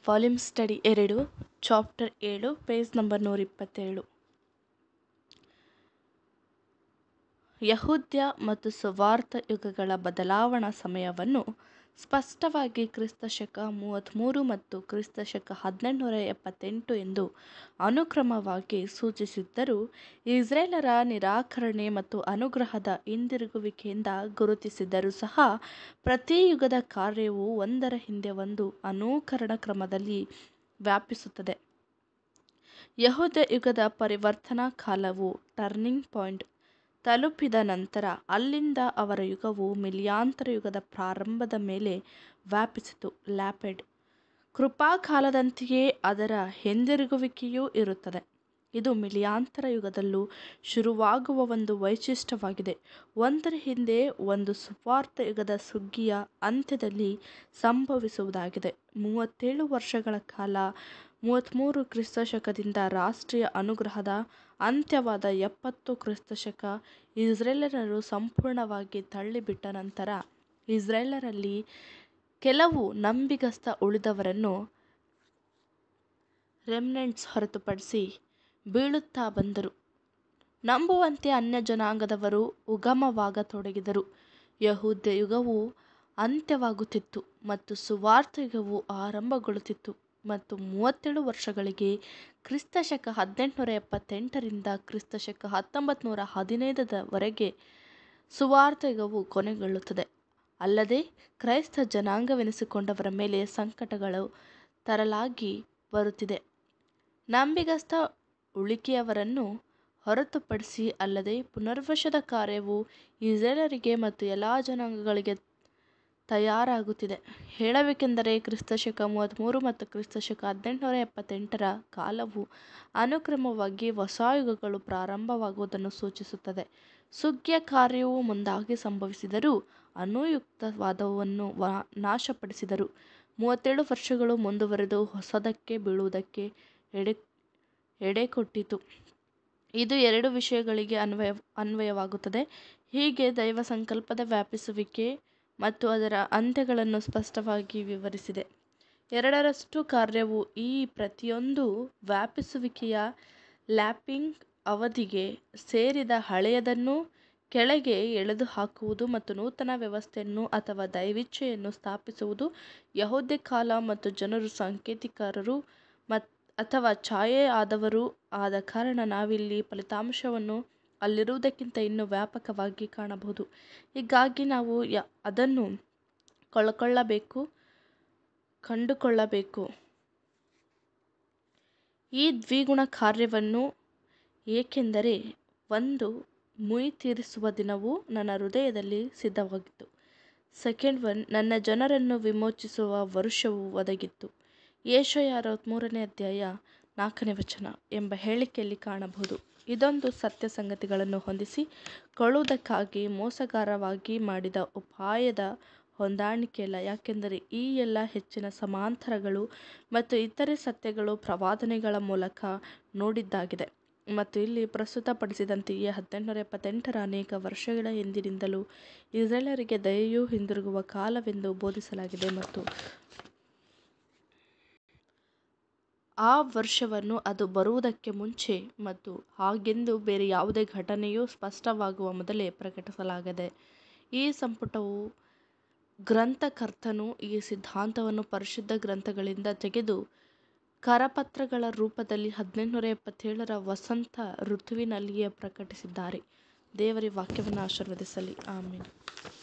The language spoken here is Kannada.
ವಾಲ್ಯೂಮ್ ಸ್ಟಡಿ ಎರಡು ಚಾಪ್ಟರ್ ಏಳು ಪೇಜ್ ನಂಬರ್ ನೂರ ಇಪ್ಪತ್ತೇಳು ಯಹೂದ್ಯ ಮತ್ತು ಸುವಾರ್ಥ ಯುಗಗಳ ಬದಲಾವಣಾ ಸಮಯವನ್ನು ಸ್ಪಷ್ಟವಾಗಿ ಕ್ರಿಸ್ತ ಶಕ ಮೂವತ್ತ್ಮೂರು ಮತ್ತು ಕ್ರಿಸ್ತ ಶಕ ಹದಿನೆಂಟುನೂರ ಎಪ್ಪತ್ತೆಂಟು ಎಂದು ಅನುಕ್ರಮವಾಗಿ ಸೂಚಿಸಿದ್ದರೂ ಇಸ್ರೇಲರ ನಿರಾಕರಣೆ ಮತ್ತು ಅನುಗ್ರಹದ ಹಿಂದಿರುಗುವಿಕೆಯಿಂದ ಗುರುತಿಸಿದ್ದರೂ ಸಹ ಪ್ರತಿ ಯುಗದ ಕಾರ್ಯವು ಒಂದರ ಹಿಂದೆ ಒಂದು ಅನುಕರಣ ಕ್ರಮದಲ್ಲಿ ವ್ಯಾಪಿಸುತ್ತದೆ ಯಹೂದ ಯುಗದ ಪರಿವರ್ತನಾ ಕಾಲವು ಟರ್ನಿಂಗ್ ಪಾಯಿಂಟ್ ತಲುಪಿದ ನಂತರ ಅಲ್ಲಿಂದ ಅವರ ಯುಗವು ಮಿಲಿಯಾಂತರ ಯುಗದ ಪ್ರಾರಂಭದ ಮೇಲೆ ವ್ಯಾಪಿಸಿತು ಲ್ಯಾಪೆಡ್ ಕೃಪಾಕಾಲದಂತೆಯೇ ಅದರ ಹಿಂದಿರುಗುವಿಕೆಯೂ ಇರುತ್ತದೆ ಇದು ಮಿಲಿಯಾಂತರ ಯುಗದಲ್ಲೂ ಶುರುವಾಗುವ ಒಂದು ವೈಶಿಷ್ಟ್ಯವಾಗಿದೆ ಒಂದರ ಹಿಂದೆ ಒಂದು ಸುವಾರ್ಥ ಯುಗದ ಸುಗ್ಗಿಯ ಅಂತ್ಯದಲ್ಲಿ ಸಂಭವಿಸುವುದಾಗಿದೆ ಮೂವತ್ತೇಳು ವರ್ಷಗಳ ಕಾಲ ಮೂವತ್ತ್ಮೂರು ಕ್ರಿಸ್ತ ಶಕದಿಂದ ರಾಷ್ಟ್ರೀಯ ಅನುಗ್ರಹದ ಅಂತ್ಯವಾದ ಎಪ್ಪತ್ತು ಕ್ರಿಸ್ತ ಶಕ ಇಸ್ರೇಲರನ್ನು ಸಂಪೂರ್ಣವಾಗಿ ತಳ್ಳಿಬಿಟ್ಟ ನಂತರ ಇಸ್ರೇಲರಲ್ಲಿ ಕೆಲವು ನಂಬಿಗಸ್ತ ಉಳಿದವರನ್ನು ರೆಮ್ನೆಂಟ್ಸ್ ಹೊರತುಪಡಿಸಿ ಬೀಳುತ್ತಾ ಬಂದರು ನಂಬುವಂತೆ ಅನ್ಯ ಜನಾಂಗದವರು ಉಗಮವಾಗತೊಡಗಿದರು ಯಹೂದ್ಯ ಯುಗವು ಅಂತ್ಯವಾಗುತ್ತಿತ್ತು ಮತ್ತು ಸುವಾರ್ಥ ಯುಗವು ಆರಂಭಗೊಳ್ಳುತ್ತಿತ್ತು ಮತ್ತು ಮೂವತ್ತೇಳು ವರ್ಷಗಳಿಗೆ ಕ್ರಿಸ್ತ ಶಕ ಹದಿನೆಂಟುನೂರ ಎಪ್ಪತ್ತೆಂಟರಿಂದ ಕ್ರಿಸ್ತ ಶಕ ಹತ್ತೊಂಬತ್ತು ನೂರ ಹದಿನೈದರವರೆಗೆ ಸುವಾರ್ಥ ಯುಗವು ಕೊನೆಗೊಳ್ಳುತ್ತದೆ ಅಲ್ಲದೆ ಕ್ರೈಸ್ತ ಜನಾಂಗವೆನಿಸಿಕೊಂಡವರ ಮೇಲೆ ಸಂಕಟಗಳು ತರಲಾಗಿ ಬರುತ್ತಿದೆ ನಂಬಿಗಸ್ತ ಉಳಿಕೆಯವರನ್ನು ಹೊರತುಪಡಿಸಿ ಅಲ್ಲದೆ ಪುನರ್ವಶದ ಕಾರ್ಯವು ಇಸ್ರೇಲರಿಗೆ ಮತ್ತು ಎಲ್ಲ ಜನಾಂಗಗಳಿಗೆ ತಯಾರಾಗುತ್ತಿದೆ ಹೇಳಬೇಕೆಂದರೆ ಕ್ರಿಸ್ತ ಶಕ ಮೂವತ್ತ್ಮೂರು ಮತ್ತು ಕ್ರಿಸ್ತ ಶಕ ಹದಿನೆಂಟುನೂರ ಎಪ್ಪತ್ತೆಂಟರ ಕಾಲವು ಅನುಕ್ರಮವಾಗಿ ಹೊಸ ಯುಗಗಳು ಪ್ರಾರಂಭವಾಗುವುದನ್ನು ಸೂಚಿಸುತ್ತದೆ ಸುಗ್ಗಿಯ ಕಾರ್ಯವು ಮುಂದಾಗಿ ಸಂಭವಿಸಿದರೂ ಅನುಯುಕ್ತವಾದವನ್ನು ನಾಶಪಡಿಸಿದರು ಮೂವತ್ತೇಳು ವರ್ಷಗಳು ಮುಂದುವರೆದು ಹೊಸದಕ್ಕೆ ಬೀಳುವುದಕ್ಕೆ ಎಡೆ ಎಡೆಕೊಟ್ಟಿತು ಇದು ಎರಡು ವಿಷಯಗಳಿಗೆ ಅನ್ವಯ ಅನ್ವಯವಾಗುತ್ತದೆ ಹೀಗೆ ದೈವ ಸಂಕಲ್ಪದ ವ್ಯಾಪಿಸುವಿಕೆ ಮತ್ತು ಅದರ ಅಂತ್ಯಗಳನ್ನು ಸ್ಪಷ್ಟವಾಗಿ ವಿವರಿಸಿದೆ ಎರಡರಷ್ಟು ಕಾರ್ಯವು ಈ ಪ್ರತಿಯೊಂದು ವ್ಯಾಪಿಸುವಿಕೆಯ ಲ್ಯಾಪಿಂಗ್ ಅವಧಿಗೆ ಸೇರಿದ ಹಳೆಯದನ್ನು ಕೆಳಗೆ ಎಳೆದು ಹಾಕುವುದು ಮತ್ತು ನೂತನ ವ್ಯವಸ್ಥೆಯನ್ನು ಅಥವಾ ದೈವಿಚ್ಛೆಯನ್ನು ಸ್ಥಾಪಿಸುವುದು ಯಹೂದ್ಯ ಕಾಲ ಮತ್ತು ಜನರು ಸಾಂಕೇತಿಕರು ಮತ್ ಅಥವಾ ಛಾಯೆ ಆದವರು ಆದ ಕಾರಣ ನಾವಿಲ್ಲಿ ಫಲಿತಾಂಶವನ್ನು ಅಲ್ಲಿರುವುದಕ್ಕಿಂತ ಇನ್ನೂ ವ್ಯಾಪಕವಾಗಿ ಕಾಣಬಹುದು ಹೀಗಾಗಿ ನಾವು ಯ ಅದನ್ನು ಕಳ್ಕೊಳ್ಳಬೇಕು ಕಂಡುಕೊಳ್ಳಬೇಕು ಈ ದ್ವಿಗುಣ ಕಾರ್ಯವನ್ನು ಏಕೆಂದರೆ ಒಂದು ಮುಯಿ ತೀರಿಸುವ ದಿನವು ನನ್ನ ಹೃದಯದಲ್ಲಿ ಸಿದ್ಧವಾಗಿತ್ತು ಸೆಕೆಂಡ್ ಒನ್ ನನ್ನ ಜನರನ್ನು ವಿಮೋಚಿಸುವ ವರುಷವು ಒದಗಿತ್ತು ಏಷಯ ಅರವತ್ತ್ಮೂರನೇ ಅಧ್ಯಾಯ ನಾಲ್ಕನೇ ವಚನ ಎಂಬ ಹೇಳಿಕೆಯಲ್ಲಿ ಕಾಣಬಹುದು ಇದೊಂದು ಸತ್ಯ ಸಂಗತಿಗಳನ್ನು ಹೊಂದಿಸಿ ಕೊಳ್ಳುವುದಕ್ಕಾಗಿ ಮೋಸಗಾರವಾಗಿ ಮಾಡಿದ ಉಪಾಯದ ಹೊಂದಾಣಿಕೆಯಲ್ಲ ಯಾಕೆಂದರೆ ಈ ಎಲ್ಲ ಹೆಚ್ಚಿನ ಸಮಾಂತರಗಳು ಮತ್ತು ಇತರೆ ಸತ್ಯಗಳು ಪ್ರವಾದನೆಗಳ ಮೂಲಕ ನೋಡಿದ್ದಾಗಿದೆ ಮತ್ತು ಇಲ್ಲಿ ಪ್ರಸ್ತುತಪಡಿಸಿದಂತೆಯೇ ಹದಿನೆಂಟುನೂರ ಎಪ್ಪತ್ತೆಂಟರ ಅನೇಕ ವರ್ಷಗಳ ಹಿಂದಿನಿಂದಲೂ ಇಸ್ರೇಲರಿಗೆ ದಯೆಯು ಹಿಂದಿರುಗುವ ಕಾಲವೆಂದು ಬೋಧಿಸಲಾಗಿದೆ ಮತ್ತು ಆ ವರ್ಷವನ್ನು ಅದು ಬರುವುದಕ್ಕೆ ಮುಂಚೆ ಮತ್ತು ಹಾಗೆಂದು ಬೇರೆ ಯಾವುದೇ ಘಟನೆಯೂ ಸ್ಪಷ್ಟವಾಗುವ ಮೊದಲೇ ಪ್ರಕಟಿಸಲಾಗಿದೆ ಈ ಸಂಪುಟವು ಗ್ರಂಥಕರ್ತನು ಈ ಸಿದ್ಧಾಂತವನ್ನು ಪರಿಶುದ್ಧ ಗ್ರಂಥಗಳಿಂದ ತೆಗೆದು ಕರಪತ್ರಗಳ ರೂಪದಲ್ಲಿ ಹದಿನೆಂಟುನೂರ ಎಪ್ಪತ್ತೇಳರ ವಸಂತ ಋತುವಿನಲ್ಲಿಯೇ ಪ್ರಕಟಿಸಿದ್ದಾರೆ ದೇವರ ವಾಕ್ಯವನ್ನು ಆಶೀರ್ವದಿಸಲಿ ಆಮೇಲೆ